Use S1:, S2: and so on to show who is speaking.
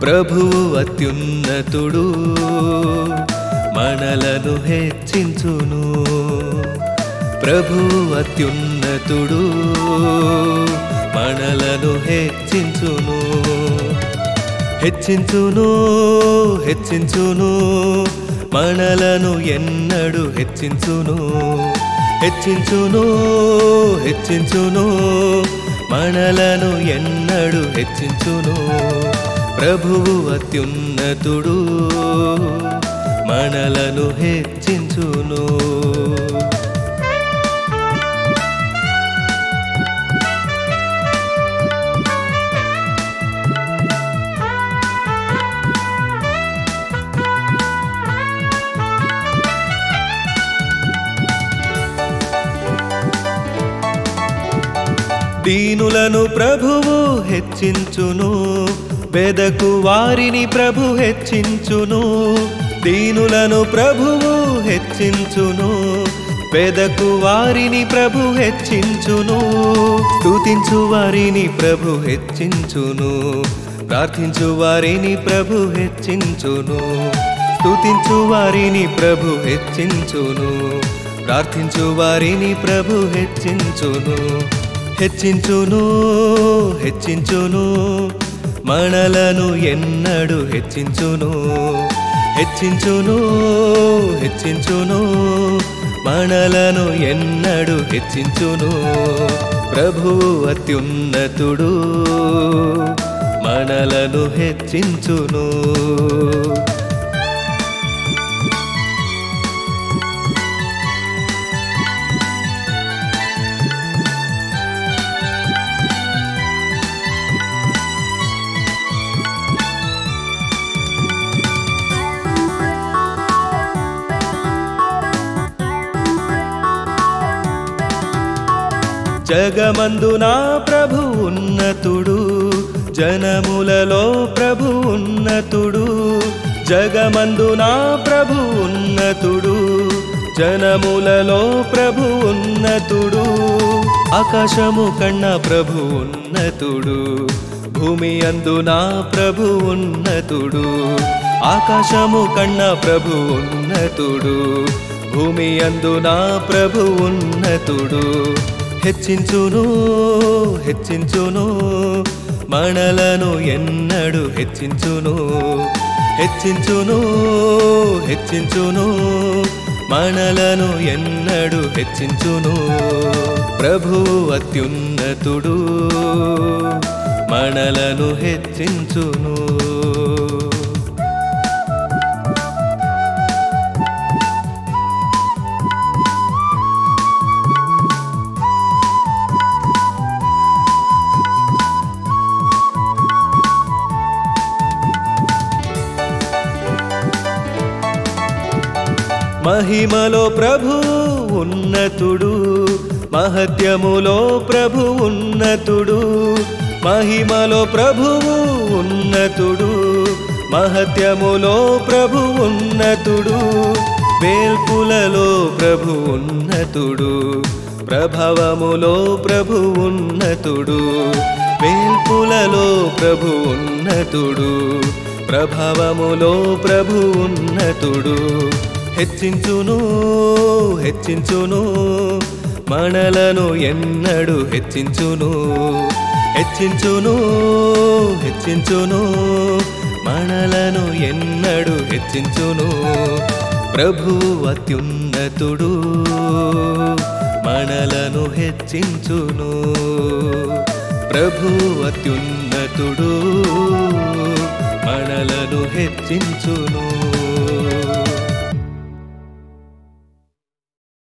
S1: ప్రభువు అత్యున్నతుడు మనలను హెచ్చించును ప్రభువు అత్యున్నతుడు మనలను హెచ్చించును హెచ్చించును హెచ్చించును మనలను ఎన్నడు హెచ్చించును హెచ్చించును హెచ్చించును మనలను ఎన్నడు హెచ్చించును ప్రభువు అత్యున్నతుడు మనలను హెచ్చించును దీనులను ప్రభువు హెచ్చించును బెదకు వారిని ప్రభు హెచ్చించును దీనులను ప్రభువు హెచ్చించును బెదకు వారిని ప్రభు హెచ్చించును స్తుతించు వారిని ప్రభు హెచ్చించును ప్రార్థించు వారిని ప్రభు హెచ్చించును స్తుతించు వారిని ప్రభు హెచ్చించును ప్రార్థించు వారిని ప్రభు హెచ్చించును హెచ్చించును హెచ్చించును మనలను ఎన్నడు హెచ్చించును హెచ్చించును హెచ్చించును మనలను ఎన్నడు హెచ్చించును ప్రభువు అత్యున్నతుడు మనలను హెచ్చించును జగమందు నా ప్రభు ఉన్నతుడు జనములలో ప్రభు ఉన్నతుడు జగమందు నా ప్రభు ఉన్నతుడు జనములలో ప్రభు ఉన్నతుడు ఆకాశము కన్న ప్రభు ఉన్నతుడు భూమి అందు నా ప్రభు ఉన్నతుడు ఆకాశము కన్న ప్రభు ఉన్నతుడు భూమి అందు నా ప్రభు ఉన్నతుడు హెచ్చించును హెచ్చించును మనలను ఎన్నడు హెచ్చించును హెచ్చించును హెచ్చించును మనలను ఎన్నడు హెచ్చించును ప్రభు అత్యున్నతుడు మనలను హెచ్చించును మహిమలో ప్రభు ఉన్నతుడు మహత్యములో ప్రభు ఉన్నతుడు మహిమలో ప్రభువు ఉన్నతుడు మహత్యములో ప్రభు ఉన్నతుడు వేల్పులలో ప్రభు ఉన్నతుడు ప్రభవములో ప్రభు ఉన్నతుడు వేల్పులలో ప్రభు ఉన్నతుడు ప్రభవములో ప్రభు ఉన్నతుడు హెచ్చించును హెచ్చించును మనలను ఎన్నడు హెచ్చించును హెచ్చించును హెచ్చించును మనలను ఎన్నడు హెచ్చించును ప్రభు అత్యున్నతుడు మనలను హెచ్చించును ప్రభు అత్యున్నతుడు మనలను హెచ్చించును